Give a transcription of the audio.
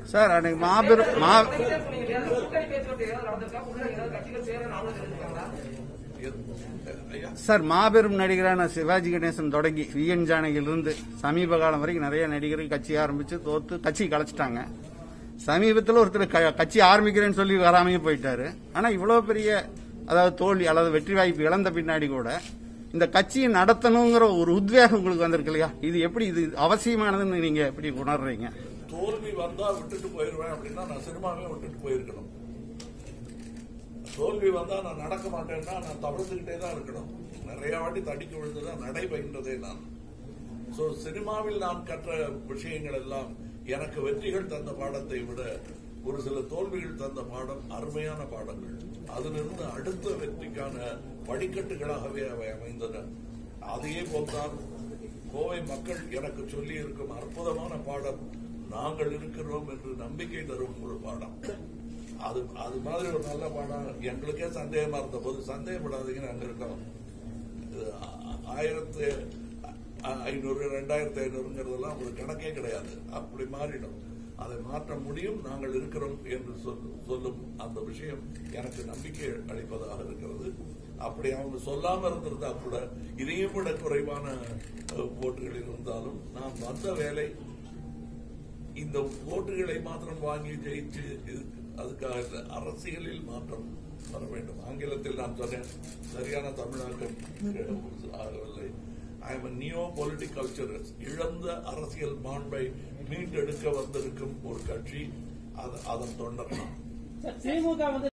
Sir அன்னைக்கு மாபெரும் மா கூட்டணி பேச்சுவார்த்தை ஏதாவது நடந்திருக்கா உள்ள ஏதாவது கட்சிகள் சேரன்னு அவங்க தெரிஞ்சுக்காங்களா ஐயா சார் மாபெரும் நடிகரான சிவாஜி கணேசன் தொடங்கி வி என் ஜானகியிலிருந்து சமீப காலம் வரைக்கும் நிறைய நடிகர்கள் கட்சி ஆரம்பிச்சு தோத்து கட்சி கலைச்சிட்டாங்க சமீபத்தில் ஒருத்தர் க- கட்சி ஆரம்பிக்கிறேன்னு சொல்லி வராமையே போயிட்டாரு ஆனா இவ்வளவு பெரிய அதாவது தோல்வி அல்லது வெற்றி வாய்ப்பு இழந்த பின்னாடி கூட இந்த கட்சியை நடத்தணுங்கிற ஒரு உத்வேகம் உங்களுக்கு வந்திருக்கு இல்லையா இது எப்படி இது அவசியமானதுன்னு நீங்க எப்படி உணர்றீங்க தோல்வி வந்தா விட்டுட்டு போயிருவேன் அப்படின்னா நான் சினிமாவே விட்டுட்டு போயிருக்கணும் தோல்வி வந்தா நான் நடக்க மாட்டேன்னா நான் தவிர்த்துக்கிட்டே தான் இருக்கணும் நிறைய வாட்டி தடிக்க விழுந்துதான் நடை பயின்றதே நான் சோ சினிமாவில் நான் கற்ற விஷயங்கள் எல்லாம் எனக்கு வெற்றிகள் தந்த பாடத்தை விட ஒரு சில தோல்விகள் தந்த பாடம் அருமையான பாடங்கள் அதிலிருந்து அடுத்த வெற்றிக்கான படிக்கட்டுகளாகவே அவை அமைந்தன அதையே போல்தான் கோவை மக்கள் எனக்கு சொல்லி இருக்கும் அற்புதமான பாடம் நாங்கள் இருக்கிறோம் என்று நம்பிக்கை தரும் ஒரு பாடம் அது அது மாதிரி ஒரு நல்ல பாடம் எங்களுக்கே சந்தேகமா இருந்த போது சந்தேகப்படாதீங்கன்னு அங்க இருக்கோம் இது ஆ- ஆயிரத்து அ- ஐநூறு ரெண்டாயிரத்து ஐநூறுங்கிறதெல்லாம் ஒரு கணக்கே கிடையாது அப்படி மாறிடும் அதை மாற்ற முடியும் நாங்கள் இருக்கிறோம் என்று சொல்- சொல்லும் அந்த விஷயம் எனக்கு நம்பிக்கை அளிப்பதாக இருக்கிறது அப்படி அவங்க சொல்லாம இருந்திருந்தா கூட இதையும் விட குறைவான அஹ், ஓட்டுகள் இருந்தாலும் நாம் வந்த வேலை இந்த ஓட்டுகளை மாத்திரம் வாங்கி ஜெயிச்சு இது- அதுக்காக இல்ல. அரசியலில் மாற்றம் வர வேண்டும் ஆங்கிலத்தில் நான் சொன்னேன் சரியான தமிழாக்கம் ஆகவில்லை ஐ எம் நியோ பொலிட்டிக்கல் இழந்த அரசியல் மாண்பை மீட்டெடுக்க வந்திருக்கும் ஒரு கட்சி அது- அதன் தொண்டர் நான் திமுக வந்து